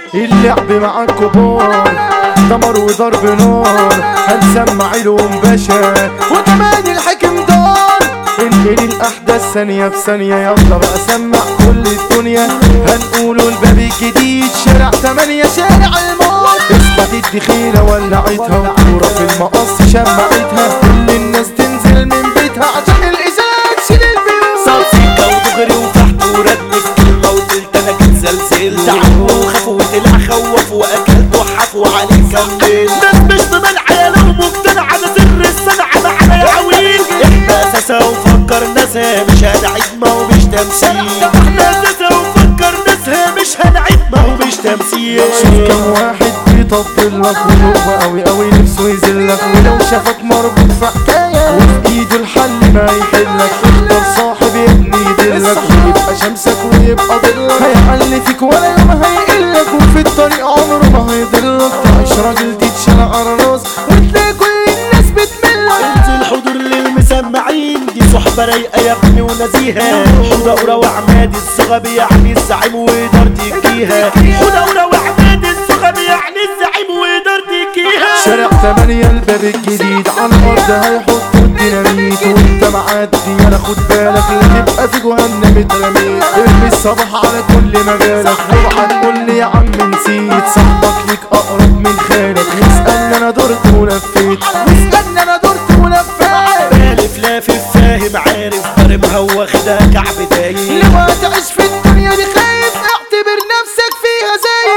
اللعب مع الكبار دمر وضرب نار هنسمع لهم باشا وكمان الحكم دار انقل الاحداث ثانية بثانية يلا بقى سمع كل الدنيا هنقولوا الباب الجديد شارع تمانية شارع الموت اثبت الدخيلة ولعتها وكورة في المقص شمعتها كل الناس تنزل من بيتها عشان الازاز شيل البيوت صلصيكة ودغري وفحت وردم في كلمة وقلت انا كنت سلسلت عنه وخاف وطلع خوف واكلت وحف وعليه كمل ناس مش ضمن عياله ومقتنعة ده سر الصنعة معانا يا عويل احنا اساسا وفكر ناسها مش هنعيد ما هو مش تمثيل احنا اساسا وفكر ناسها مش هنعيد ما هو مش تمثيل شوف كم واحد بيطبل لك ويقوى قوي قوي نفسه يذلك ولو شافك مربوط في حكاية وفي ايده الحل ما يحلك اختار صاحب يبني يدلك ويبقى شمسك ويبقى ضلك هيعلي فيك ولا يوم هيقلك وفي الطريق عمره ما هيضلك تعيش راجل تتشال على الراس وتلاقي كل الناس بتملك انزل حضور للمسمعين دي صحبة رايقة يا ابني ونزيهة حدورة وعماد الصغبي يعني الزعيم وإدارة الجيهة حدورة وعماد الصغبي يعني الزعيم وإدارة الجيهة شارع تمانية الباب الجديد على الأرض هيحطوا الديناميت وانت معدي يلا خد بالك لا تبقى في جهنم اترميت ارمي الصباح على كل مجالك اوعى تقول لي يا عم نسيت صاحبك ليك أقرب من خالك اسألني أنا دورت ولفيت اسألني أنا دورت ولفيت بالف لافف فاهم عارف ضاربها واخدها كعب دايم لما تعيش في الدنيا دي خايف اعتبر نفسك فيها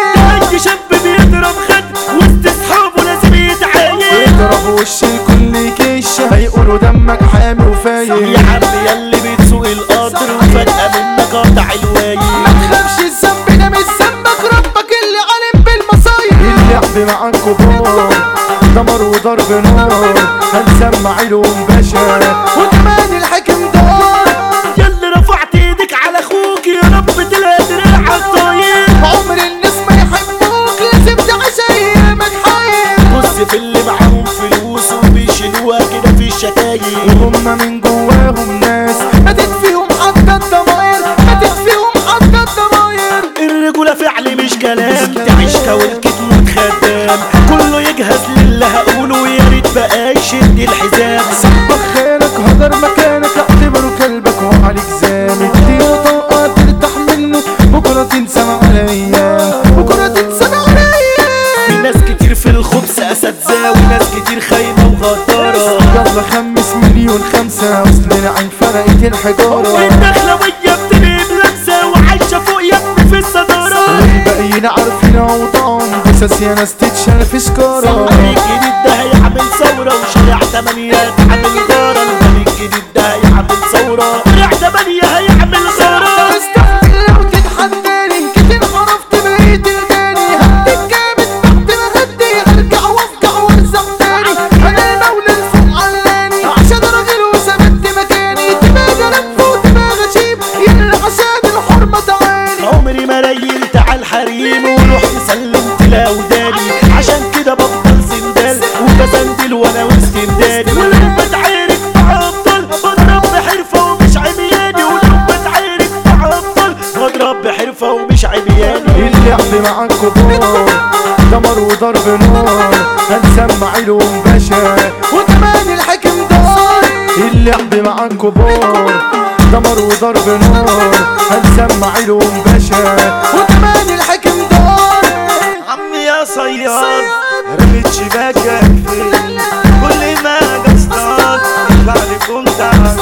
زي اي شاب بيضرب خد وسط اصحابه لازم يتعاين اضرب وش الكل كش هيقولوا دمك حامي وفايق يا عم ياللي بتسوق القطر وفجأة منك قطع الوايل ما تخافش الذنب ده مش ذنبك ربك اللي عالم بالمصايب اللعب مع الكبار دمر وضرب نار هنسمع لهم باشا وكمان الحكم دار ياللي رفعت ايدك على اخوك يا رب تلاقي دراعك طاير عمر الناس ما يحبوك لازم تعيش ايامك حير بص في اللي معاهم فلوس وبيشيلوها كده في الشكاير وهم من جواهم ناس ماتت فيهم حتى الضماير ماتت فيهم حتى الضماير الرجولة فعل مش كلام تعيش كولكت موت خدام كله يجهز للي هقوله ويا ريت بقى يشد الحزام صاحبك خانك هدر مكانك اعتبره كلبك وعليك زامي اديله طاقة ترتاح منه بكرة تنسى مع الايام بكرة تنسى مع في الايام ناس كتير في الخبز اساتذه وناس كتير خاينه وغداره يلا خمس مليون خمسة وصل العين فرقت الحجارة الدخلويه بتنقل لمسه وعايشه فوق يا ابني في الصداره والباقيين عارفين اوضاعهم قصص يا ناس تتشال في سكارة الجديد ده هيعمل ثوره وشارع تمانيات عامل غاره البني الجديد ده هيعمل ثوره شارع تمانية هيعمل غاره استحمل لو تتحداني كتير عرفت بقيت الجاني هديك جامد بعد ما هدي هرجع وافجع وارزع تاني انا المولى الفوق علاني عشان راجل وثبت مكاني دماغي لف ودماغي شيب يلا عشان الحرمة تعاني عمري ما ريلت على الحريم ورحت سلمت لاوداني عشان كده بفضل سندال وبسندل وانا وسط مداني ولو بتعارك بفضل بضرب بحرفه ومش عمياني ولو بتعارك بفضل بضرب بحرفه ومش عمياني اللعب مع الكبار دمر وضرب نار هنسمع لهم باشا وكمان الحكم دار اللعب مع الكبار دمر وضرب نار هنسمع لهم باشا وكمان الحكم دار عمي يا صياد رميت شباكك فين كل ما قصدك يطلع لي كنت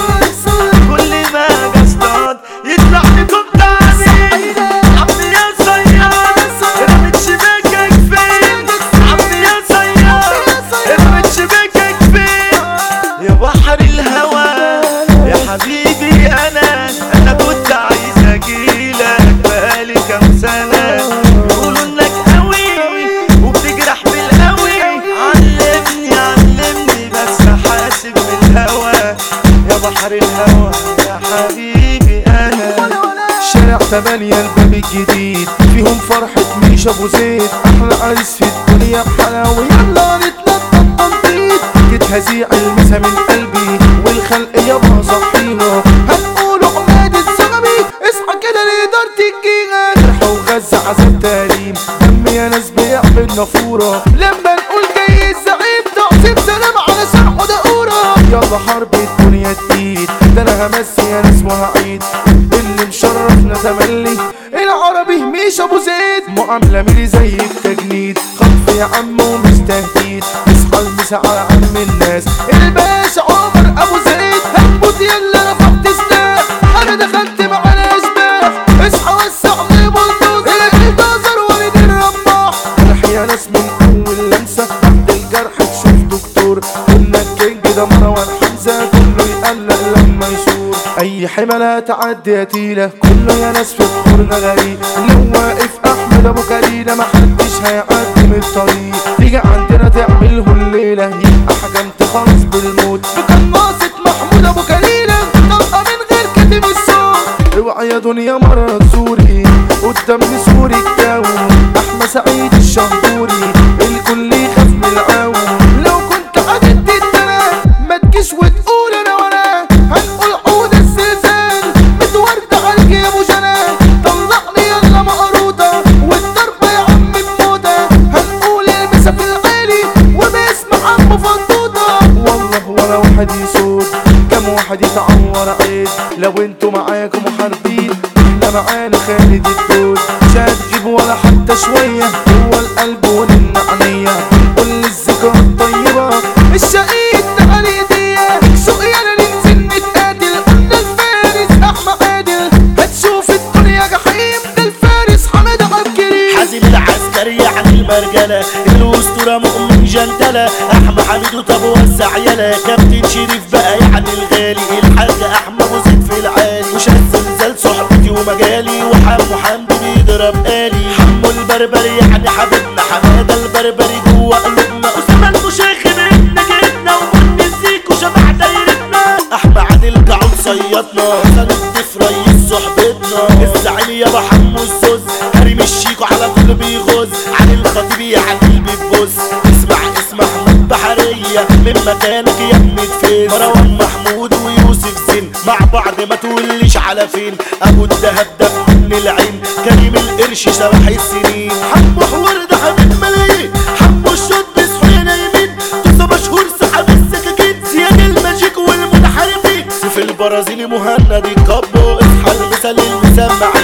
كل ما قصدك يطلع لي كنت عمي يا صياد رميت شباكك فين عمي يا صياد رميت شباكك فين يا بحر الهوى يا حبيبي انا انا كنت عايز اجيلك بقالي كام سنه يقولوا انك قوي وبتجرح بالقوي علمني علمني بس حاسب بالهوى يا بحر الهوى يا حبيبي انا شارع تمانية الباب الجديد فيهم فرحة ميشا ابو زيد احلى عريس في الدنيا بحلاوة يلا نتنطط تنطيط جيت هزيع المسها من قلبي والخلق يابا صحينا هنقول عماد الزغبي اصحى كده لإدارة الجيغة فرحة وغزة عذاب تهريم دم نافورة لما نقول جاي الزعيم تعصيب سلام على شرحه دقورة يلا حرب الدنيا تقيد ده انا همسي يا ناس وهعيد اللي مشرفنا تملي العربي مش ابو زيد معاملة ميري زي التجنيد خطف يا عم ومش تهديد اصحى المسا على عم الناس الباشا عمر ابو زيد هموت يلا رفعت سلاح انا دخلت مع الاشباح اصحى وسع لي بلدوزر البازر ولد الرماح فرح يا ناس من اول لمسه بعد الجرح تشوف دكتور قلنا الكينج ده مروان حمزه كله يقلل لما يشور اي حملة تعدي يا تيلة كله يا ناس في بحورنا غريب لو واقف احمد ابو كريمة محدش هيعدي من الطريق تيجي عندنا تعمله الليلة يبقى حكمت خلاص بالموت بقناصة محمود ابو كريمة طلقة من غير كاتم الصوت اوعى يا دنيا مرة تزوري قدام سوري التاون احمد سعيد الشهدوري الكل يخاف من العون لو كنت عدت التراب ما تجيش وتقول انا وراه هنقول عود الزلزال متوردة عليك يا ابو جنان طلقني يلا مقروطة والضربة يا عم بموتة هنقول المسا في العالي وباسم عمو فضوطة والله ولا واحد يسود كم واحد يتعور عيد لو انتوا معاكم محاربين احنا معانا خالد الدود مش هتجيب ولا حتى شوية هو القلب والنعنية كل الذكرى الطيبة الشقيق تعالي هدية سوق يلا ننزل نتقاتل قلنا الفارس احمد عادل هتشوف الدنيا جحيم ده الفارس حمد عبد الكريم حازم العسكري يعني المرجلة الأسطورة مؤمن جندلة أحمد حميد وطب وسع يلا كابتن شريف بقى يعني الغالي الحاج أحمد أبو زيد في العالي مش هالزلزال صحبتي ومجالي وحمو حمدي بيضرب آلي حمو البربري يعني حبيبنا حمادة البربري جوه قلوبنا أسامة المشيخ بيتنا جيتنا ومن الزيك وشبع دايرتنا أحمد عادل جعون صيادنا حسن الضيف ريس صحبتنا الزعيم يا حمو الزوز كريم الشيكو على طول بيغوز علي الخطيب يعني بيبوس اسمع اسمع احمد بحرية من مكانك يا ابني فين مروان محمود ويوسف زين مع بعض ما تقوليش على فين ابو الدهب ده من العين كريم القرش سبح السنين حمو حوار ده حبيب ملايين حمو الشوط بيصحوا نايمين توسة مشهور سحب السكاكين زياد الماجيك والمتحاربين في البرازيلي مهند الكابو اصحى المثال المسمع